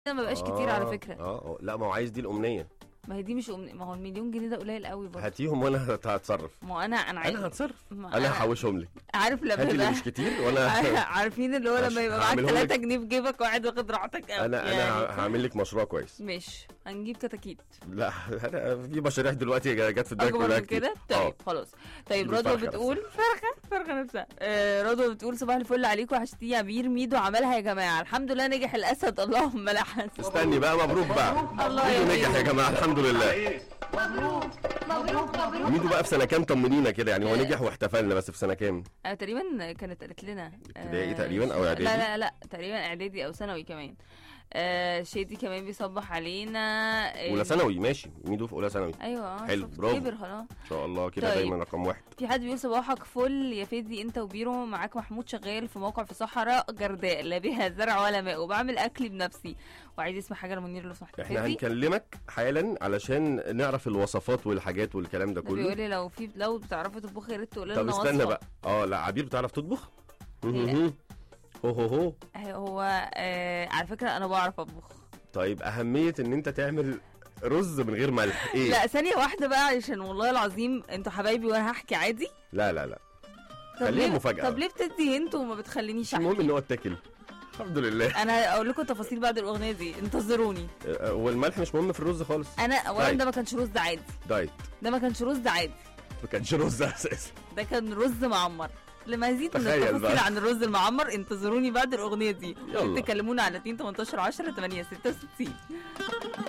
ده ما بقاش كتير على فكره اه اه لا ما هو عايز دي الامنيه ما هي دي مش أمنية. ما هو المليون جنيه ده قليل قوي برضه هاتيهم وانا هت- هتصرف ما هو انا انا عايز انا هتصرف ما انا هحوشهم لك عارف لما هاتي اللي يبقى مش كتير وانا عارفين اللي هو هش- لما يبقى معاك هعملهم 3 لك. جنيه في جيبك وقاعد واخد راحتك قوي انا انا ه- هعمل لك مشروع كويس مش هنجيب كتاكيت لا أنا في مشاريع دلوقتي جت في دماغي اكبر كلها من كتير كده آه. طيب خلاص طيب دي رضوى الفرخة بتقول فرخه فرخه نفسها آه رضوى بتقول صباح الفل عليكم وحشتيه يا عبير ميدو عملها يا جماعه الحمد لله نجح الاسد اللهم لا حسن استني بقى مبروك بقى الله يا ميدو نجح ميدو. يا جماعه الحمد لله مبروك مبروك مبروك ميدو بقى في سنه كام طمنينا كده يعني هو نجح واحتفلنا بس في سنه كام آه تقريبا كانت قالت لنا ابتدائي آه، تقريبا أو إعدادي؟ لا لا لا تقريبا اعدادي او ثانوي كمان آه شادي كمان بيصبح علينا آه، اولى ثانوي ماشي ميدو في اولى ثانوي ايوه آه، حلو، شفت، برافو. كبر خلاص ان شاء الله كده طيب. دايما رقم واحد في حد بيقول صباحك فل يا فادي انت وبيرو معاك محمود شغال في موقع في صحراء جرداء لا بها زرع ولا ماء وبعمل اكلي بنفسي وعايز يسمع حاجه لمنير لو سمحت احنا فادي هنكلمك حالا علشان نعرف الوصفات والحاجات والكلام ده ده بيقول كله لي لو في لو بتعرفوا تطبخي يا ريت تقولي طب لنا استنى وصفة. بقى اه لا عبير بتعرف تطبخ لا. هو هو هو هو آه على فكره انا بعرف اطبخ طيب اهميه ان انت تعمل رز من غير ملح ايه لا ثانيه واحده بقى عشان والله العظيم انتوا حبايبي وانا هحكي عادي لا لا لا طب خليها ليه مفاجأة طب ليه بتدي انتوا وما بتخلينيش مش المهم احكي ان هو اتاكل الحمد لله انا هقول لكم تفاصيل بعد الاغنيه دي انتظروني آه، والملح مش مهم في الرز خالص انا اولا طيب. ده ما كانش رز عادي دايت ده ما كانش رز عادي ما كانش رز اساسا ده كان رز معمر لمزيد من تخيل التفاصيل بقى. عن الرز المعمر انتظروني بعد الاغنيه دي يلا. تكلمونا على 2 18 10 8 66